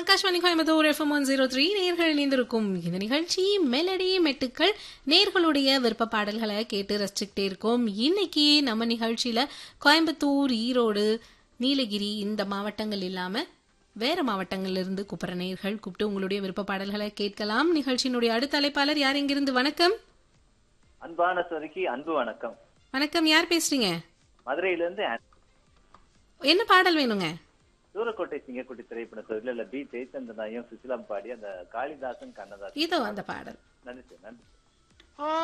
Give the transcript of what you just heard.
Akashvani Coimbatore FM one zero three நேர்கள் இணைந்திருக்கும் இந்த நிகழ்ச்சி மெலடி மெட்டுக்கள் நேர்களுடைய விருப்ப பாடல்களை கேட்டு ரசிச்சுக்கிட்டே இருக்கோம் இன்னைக்கு நம்ம நிகழ்ச்சியில கோயம்புத்தூர் ஈரோடு நீலகிரி இந்த மாவட்டங்கள் இல்லாம வேற மாவட்டங்கள்ல இருந்து கூப்பிடுற நேர்கள் கூப்பிட்டு உங்களுடைய விருப்ப பாடல்களை கேட்கலாம் நிகழ்ச்சியினுடைய அடுத்த அழைப்பாளர் யார் இங்கிருந்து வணக்கம் அன்பான சொருக்கி அன்பு வணக்கம் வணக்கம் யார் பேசுறீங்க மதுரையில இருந்து என்ன பாடல் வேணுங்க சூரக்கோட்டை சிங்கக்குட்டி திரைப்படத்தில் இல்ல பி ஜெயச்சந்திரனாயும் சுசிலாம் பாடி அந்த காளிதாசன் கண்ணதாசன் இதோ அந்த பாடல் நன்றி சார் நன்றி